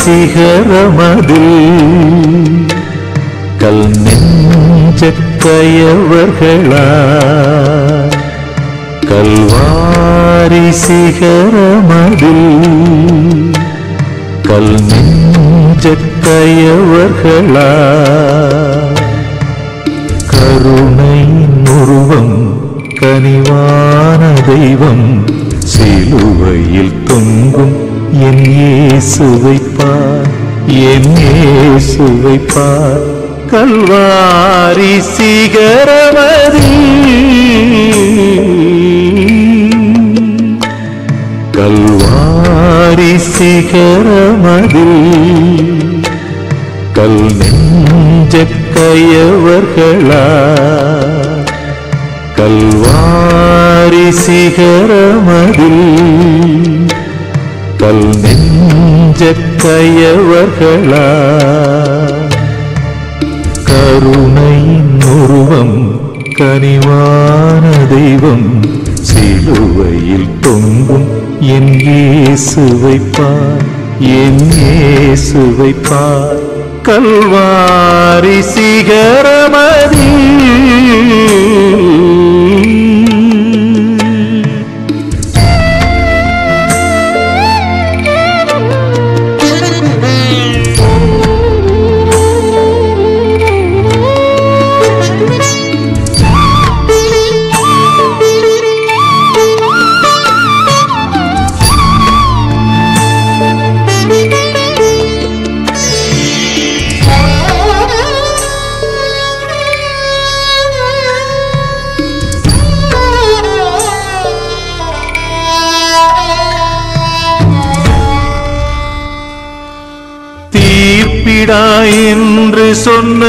சிகரமதில் கல் நெஞ்சக்கயவர்களா கல்வாரி சிகரமதில் கல் நெஞ்சக்கயவர்களா கருணையின் உருவம் கனிவான தெய்வம் சிலுவையில் தொங்கும் என் இயேசுவை பார் என் இயேசுவை பார் கல்வாரி சிகரமதில் கல்வாரி சிகரமதில் கல் நெஞ்சக்கயவர்களா கல்வாரி சிகரமதில் கல் நெஞ்சக்கயவர்களா கருணையின் உருவம் கனிவான தெய்வம் சிலுவையில் தொங்கும் என் இயேசுவை பார் என் இயேசுவை பார் கல்வாரி சிகரமதில் தீர்ப்பிடா என்று சொன்ன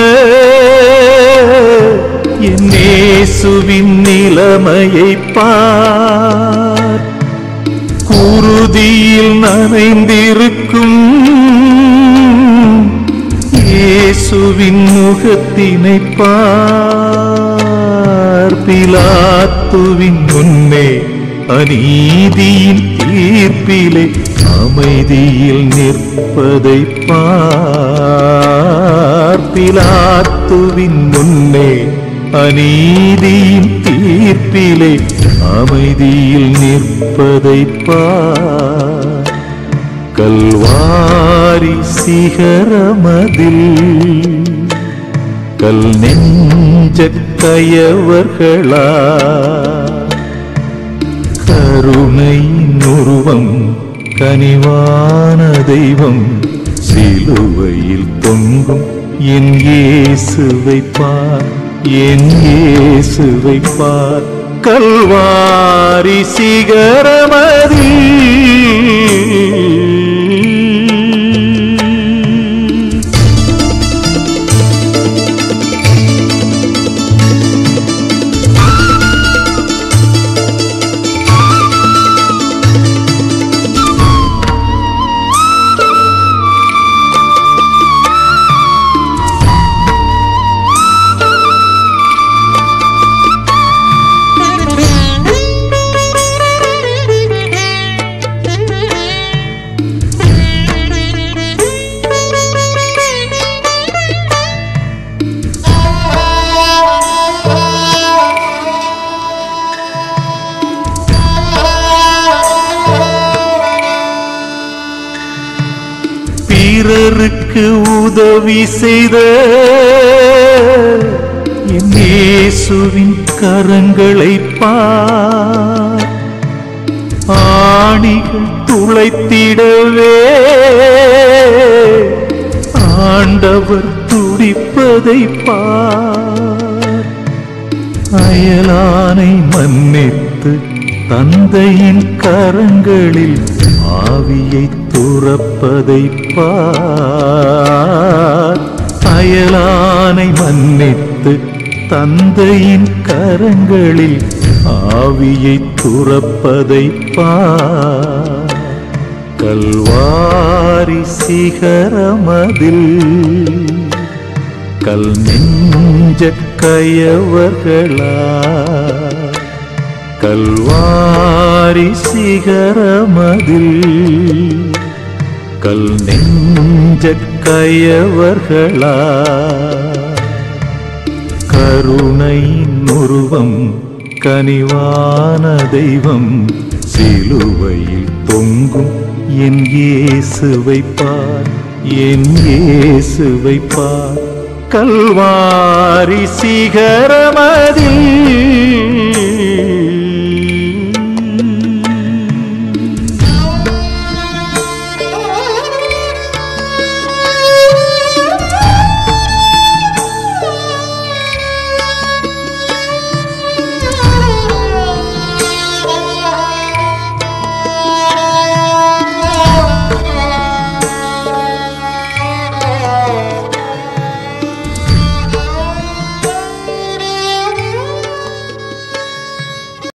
என் இயேசுவின் நிலைமையை பார் குருதியில் நனைந்திருக்கும் இயேசுவின் முகத்தினை பார் பிலாத்துவின் முன்னே அநீதியின் தீர்ப்பிலே அமைதியில் நிற்பதை பார் பிலாத்துவின் முன்னே அநீதியின் தீர்ப்பிலே அமைதியில் நிற்பதை பார் கல்வாரி சிகரமதில் கல் நெஞ்சக்கயவர்களா கருணையின் உருவம் கனிவான தெய்வம் சிலுவையில் தொங்கும் என் இயேசுவை பார் என் இயேசுவை பார் கல்வாரி சிகரமதில் பிறருக்கு உதவி செய்த என் இயேசுவின் கரங்களை பார் ஆணிகள் துளைத்திடவே ஆண்டவர் துடிப்பதை பார் அயலானை மன்னித்து தந்தையின் கரங்களில் ஆவியை துறப்பதை பார் அயலானை மன்னித்து தந்தையின் கரங்களில் ஆவியை துறப்பதை பார் கல்வாரி சிகரமதில் கல் நெஞ்சக்கயவர்களா கல்வாரி சிகரமதில் கல் நெஞ்ச கயவர்களா கருணையின் உருவம் கனிவான தெய்வம் சிலுவையில் தொங்கும் என் இயேசுவை பார் என் இயேசுவை பார் கல்வாரி சிகரமதில்